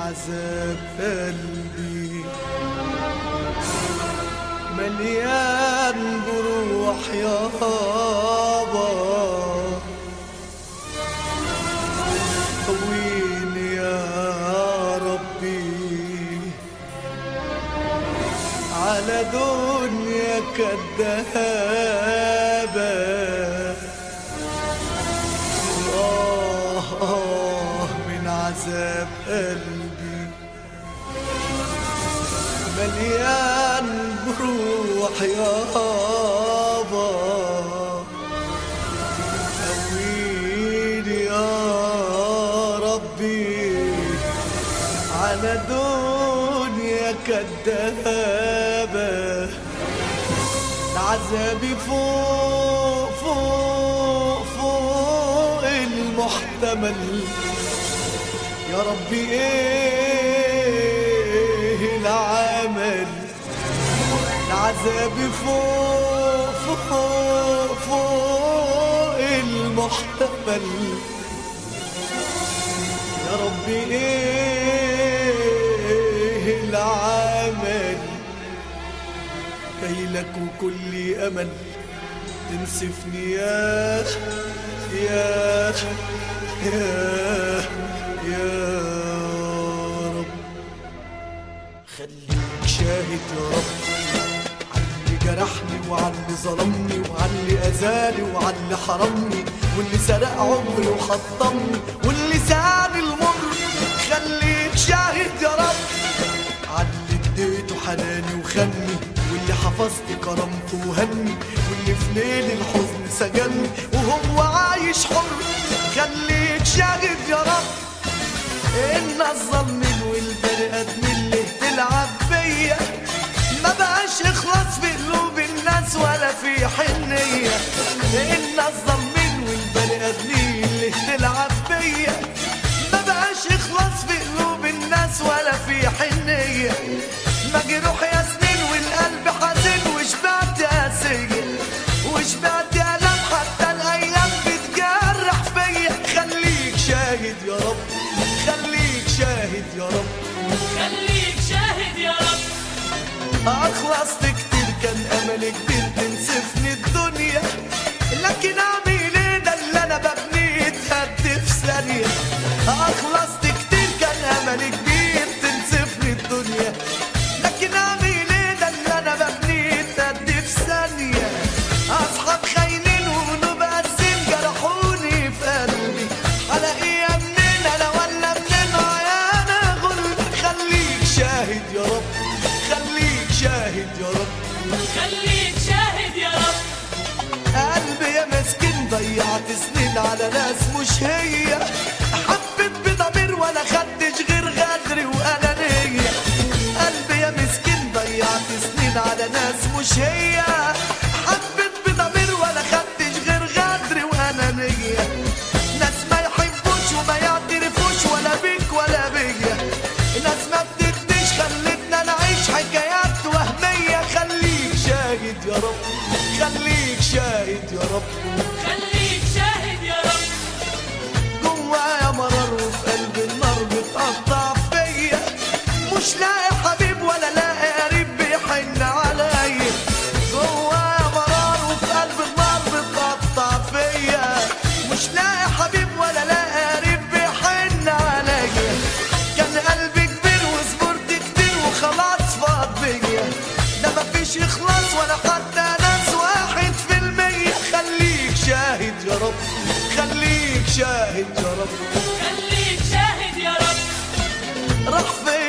عذاب قلبي مليان جروح يابا طويل يا ربي على دنيا كدابة آه آه من عذاب قلبي مليان جروح يابا قويني يا ربي على دنيا كدابة عذابي فوق فوق فوق المحتمل يا ربي ايه العمل العذاب فوق فوق فوق المحتمل يا ربي ايه العمل كي لك كل امل تنسفني يا يا يا يا رب خليك شاهد يا رب عاللي جرحني وعاللي ظلمني وعاللي اذاني وعاللي حرمني واللي سرق عمري وحطمني واللي ساني المر خليك شاهد يا رب عاللي اديته حناني وخني واللي حفظت كرامته وهني واللي في ليل الحزن سجني وهو عايش حر خليك شاهد يا رب ان الظالمين والبني ادمين اللي تلعب بيا ما بقاش يخلص في قلوب الناس ولا في حنيه ان الظالمين والبني ادمين اللي تلعب بيا ما بقاش يخلص في قلوب الناس ولا في حنيه مجروح يا سنين والقلب حزين وشبعت قاسيه وشبعت الم حتى الايام بتجرح فيا خليك شاهد يا رب خليك شاهد يا رب خليك شاهد يا رب أخلصت كتير كان أملي كبير تنسفني الدنيا لكن أعمل إيه ده اللي أنا ببنيه اتهد في ثانية أخلصت كتير كان أملي كبير تنسفني الدنيا لكن أعمل إيه ده اللي أنا ببنيه اتهد في ثانية أصحاب خاينين وقلوب قاسين جرحوني في قلبي حلقية منين أنا ولا منين يا أنا غل خليك شاهد يا رب خليك شاهد يا رب خليك شاهد يا رب قلبي يا مسكين ضيعت سنين على ناس مش هي حبيت بضمير ولا خدتش غير غدر وأنانية قلبي يا مسكين ضيعت سنين على ناس مش هي حبيت بضمير ولا خدتش غير غدر وأنانية ناس ما يحبوش وما يعترفوش ولا بيك ولا بيا ناس ما بتديش خلتنا نعيش حكايات وهمية خليك شاهد يا رب خليك شاهد يا رب خليك شاهد يا رب جوايا مرار وفي قلبي النار بتقطع فيا مش لاقي حبيب ولا لاقي قريب بيحن عليا جوايا مرار وفي قلبي النار بتقطع فيا مش لاقي حبيب ولا لاقي قريب بيحن عليا كان قلبي كبير وصبرت كتير وخلاص فاض بيا ده مفيش يخلص ولا حتى ناس واحد في المية خليك شاهد يا رب خليك شاهد يا رب خليك شاهد يا رب راح فين